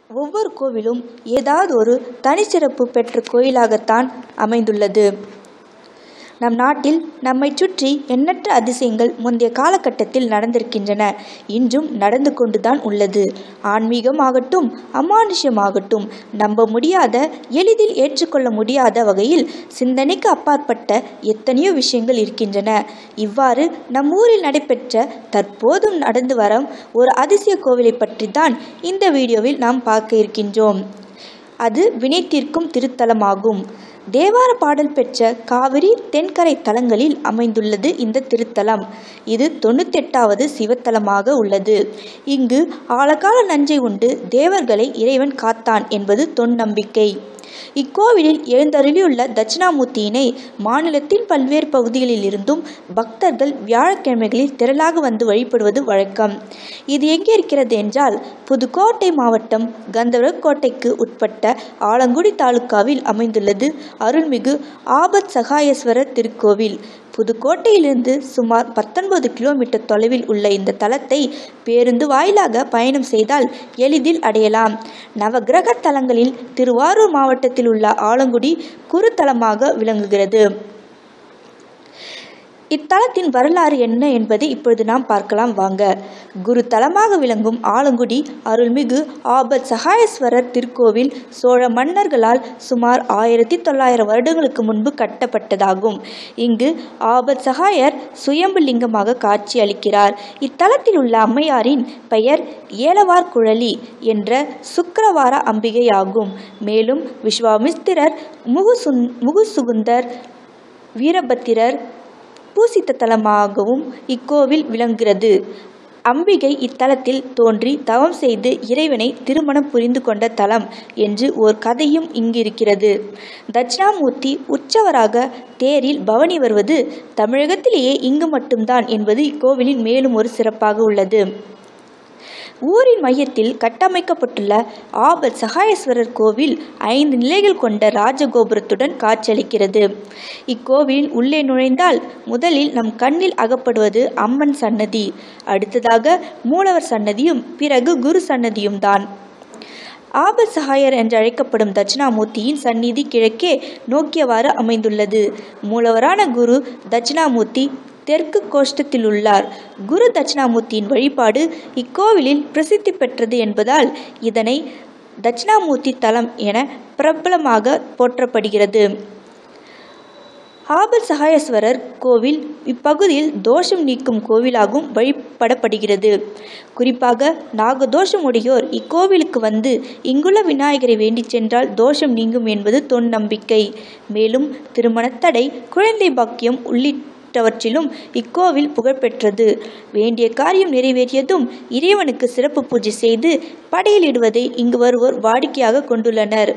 ஒவ்வொரு கோவிலும் ஏதாவது ஒரு தனிச்சிறப்பு பெற்ற கோயிலாகத்தான் அமைந்துள்ளது நம் நாட்டில் நம்மைச் சுற்றி எண்ணற்ற அதிசயங்கள் முந்தைய காலகட்டத்தில் நடந்திருக்கின்றன இன்றும் நடந்து கொண்டுதான் உள்ளது ஆன்மீகமாகட்டும் அமானுஷ்யமாகட்டும் நம்ப முடியாத எளிதில் ஏற்றுக்கொள்ள முடியாத வகையில் சிந்தனைக்கு அப்பாற்பட்ட எத்தனையோ விஷயங்கள் இருக்கின்றன இவ்வாறு நம் ஊரில் நடைபெற்ற தற்போதும் நடந்து வரும் ஒரு அதிசய கோவிலை பற்றி தான் இந்த வீடியோவில் நாம் பார்க்க இருக்கின்றோம் அது வினை தீர்க்கும் திருத்தலமாகும் தேவார பாடல் பெற்ற காவிரி தென்கரை தலங்களில் அமைந்துள்ளது இந்த திருத்தலம் இது தொண்ணூத்தெட்டாவது சிவத்தலமாக உள்ளது இங்கு ஆழகால நஞ்சை உண்டு தேவர்களை இறைவன் காத்தான் என்பது தொன்னம்பிக்கை இக்கோவிலில் எழுந்தருளியுள்ள தட்சிணாமூர்த்தியினை மாநிலத்தின் பல்வேறு பகுதிகளில் இருந்தும் பக்தர்கள் வியாழக்கிழமைகளில் திரளாக வந்து வழிபடுவது வழக்கம் இது எங்கே இருக்கிறது என்றால் புதுக்கோட்டை மாவட்டம் கந்தரக்கோட்டைக்கு உட்பட்ட ஆலங்குடி தாலுக்காவில் அமைந்துள்ளது அருள்மிகு ஆபத் சகாயேஸ்வரர் திருக்கோவில் புதுக்கோட்டையிலிருந்து சுமார் பத்தொன்பது கிலோமீட்டர் தொலைவில் உள்ள இந்த தலத்தை பேருந்து வாயிலாக பயணம் செய்தால் எளிதில் அடையலாம் நவகிரக தலங்களில் திருவாரூர் மாவட்டத்தில் உள்ள ஆலங்குடி குறுத்தலமாக விளங்குகிறது இத்தலத்தின் வரலாறு என்ன என்பதை இப்பொழுது நாம் பார்க்கலாம் வாங்க குரு தலமாக விளங்கும் ஆலங்குடி அருள்மிகு ஆபத் சகாயேஸ்வரர் திருக்கோவில் சோழ மன்னர்களால் சுமார் ஆயிரத்தி தொள்ளாயிரம் வருடங்களுக்கு முன்பு கட்டப்பட்டதாகும் இங்கு ஆபத் சகாயர் சுயம்பு லிங்கமாக காட்சி அளிக்கிறார் இத்தலத்தில் உள்ள அம்மையாரின் பெயர் ஏலவார் குழலி என்ற சுக்கரவார அம்பிகை ஆகும் மேலும் விஸ்வாமித்திரர் முகுசுந் முகுசுகுந்தர் வீரபத்திரர் பூசித்த தலமாகவும் இக்கோவில் விளங்குகிறது அம்பிகை இத்தலத்தில் தோன்றி தவம் செய்து இறைவனை திருமணம் புரிந்து கொண்ட தலம் என்று ஓர் கதையும் இங்கிருக்கிறது தட்சிணாமூர்த்தி உற்சவராக தேரில் பவனி வருவது தமிழகத்திலேயே இங்கு மட்டும்தான் என்பது இக்கோவிலின் மேலும் ஒரு சிறப்பாக உள்ளது ஊரின் மையத்தில் கட்டமைக்கப்பட்டுள்ள ஆபத் சகாயேஸ்வரர் கோவில் ஐந்து நிலைகள் கொண்ட ராஜகோபுரத்துடன் காட்சியளிக்கிறது இக்கோவிலின் உள்ளே நுழைந்தால் முதலில் நம் கண்ணில் அகப்படுவது அம்மன் சன்னதி அடுத்ததாக மூலவர் சன்னதியும் பிறகு குரு சன்னதியும் தான் ஆபத் சகாயர் என்று அழைக்கப்படும் தட்சிணாமூர்த்தியின் சந்நிதி கிழக்கே நோக்கியவாறு அமைந்துள்ளது மூலவரான குரு தட்சிணாமூர்த்தி தெற்கு கோஷ்டத்தில் உள்ளார் குரு தட்சிணாமூர்த்தியின் வழிபாடு இக்கோவிலில் பிரசித்தி பெற்றது என்பதால் இதனை தட்சிணாமூர்த்தி தலம் என பிரபலமாக போற்றப்படுகிறது ஆபத் சகாயேஸ்வரர் கோவில் இப்பகுதியில் தோஷம் நீக்கும் கோவிலாகவும் வழிபடப்படுகிறது குறிப்பாக நாகதோஷம் உடையோர் இக்கோவிலுக்கு வந்து இங்குள்ள விநாயகரை வேண்டிச் சென்றால் தோஷம் நீங்கும் என்பது தொன் நம்பிக்கை மேலும் திருமணத்தடை குழந்தை பாக்கியம் உள்ளிட்ட மற்றவற்றிலும் இக்கோவில் புகழ்பெற்றது வேண்டிய காரியம் நிறைவேறியதும் இறைவனுக்கு சிறப்பு பூஜை செய்து படையலிடுவதை இங்கு வருவோர் வாடிக்கையாக கொண்டுள்ளனர்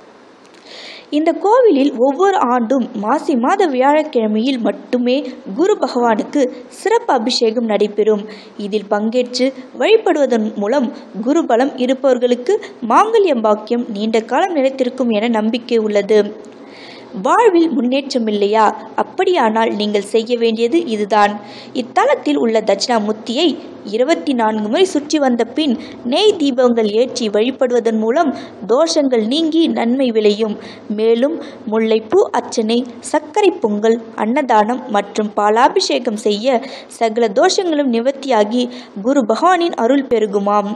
இந்த கோவிலில் ஒவ்வொரு ஆண்டும் மாசி மாத வியாழக்கிழமையில் மட்டுமே குரு பகவானுக்கு சிறப்பு அபிஷேகம் நடைபெறும் இதில் பங்கேற்று வழிபடுவதன் மூலம் குரு பலம் இருப்பவர்களுக்கு மாங்கல்யம் பாக்கியம் நீண்ட காலம் நிலைத்திருக்கும் என நம்பிக்கை உள்ளது வாழ்வில் முன்னேற்றம் இல்லையா அப்படியானால் நீங்கள் செய்ய வேண்டியது இதுதான் இத்தலத்தில் உள்ள தட்சிணாமூர்த்தியை இருபத்தி நான்கு முறை சுற்றி வந்த பின் நெய் தீபங்கள் ஏற்றி வழிபடுவதன் மூலம் தோஷங்கள் நீங்கி நன்மை விளையும் மேலும் முல்லைப்பூ அர்ச்சனை சர்க்கரை பொங்கல் அன்னதானம் மற்றும் பாலாபிஷேகம் செய்ய சகல தோஷங்களும் நிவர்த்தியாகி குரு பகவானின் அருள் பெருகுமாம்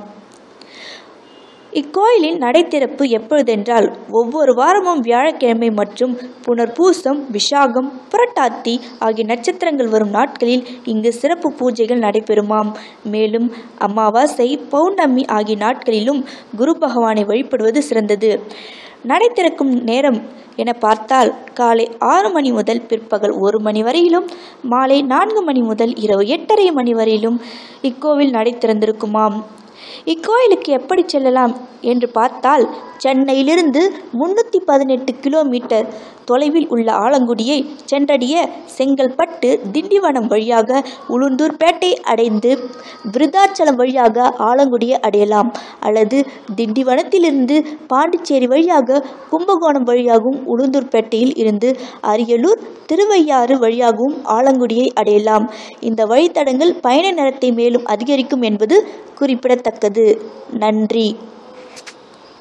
இக்கோயிலின் நடைத்திறப்பு எப்பொழுதென்றால் ஒவ்வொரு வாரமும் வியாழக்கிழமை மற்றும் புனர்பூசம் விஷாகம் புரட்டாத்தி ஆகிய நட்சத்திரங்கள் வரும் நாட்களில் இங்கு சிறப்பு பூஜைகள் நடைபெறுமாம் மேலும் அமாவாசை பௌர்ணமி ஆகிய நாட்களிலும் குரு பகவானை வழிபடுவது சிறந்தது நடை திறக்கும் நேரம் என பார்த்தால் காலை ஆறு மணி முதல் பிற்பகல் ஒரு மணி வரையிலும் மாலை நான்கு மணி முதல் இரவு எட்டரை மணி வரையிலும் இக்கோவில் நடை திறந்திருக்குமாம் இக்கோயிலுக்கு எப்படி செல்லலாம் என்று பார்த்தால் சென்னையிலிருந்து முன்னூற்றி பதினெட்டு கிலோமீட்டர் தொலைவில் உள்ள ஆலங்குடியை சென்றடைய செங்கல்பட்டு திண்டிவனம் வழியாக உளுந்தூர்பேட்டை அடைந்து விருதாச்சலம் வழியாக ஆலங்குடியை அடையலாம் அல்லது திண்டிவனத்திலிருந்து பாண்டிச்சேரி வழியாக கும்பகோணம் வழியாகவும் உளுந்தூர்பேட்டையில் இருந்து அரியலூர் திருவையாறு வழியாகவும் ஆலங்குடியை அடையலாம் இந்த வழித்தடங்கள் பயண நேரத்தை மேலும் அதிகரிக்கும் என்பது குறிப்பிடத்தக்கது நன்றி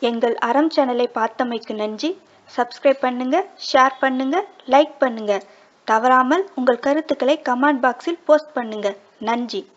எங்கள் அறம் சேனலை பார்த்தமைக்கு நன்றி சப்ஸ்கிரைப் பண்ணுங்க ஷேர் பண்ணுங்க லைக் பண்ணுங்க தவறாமல் உங்கள் கருத்துக்களை கமெண்ட் பாக்ஸில் போஸ்ட் பண்ணுங்க நன்றி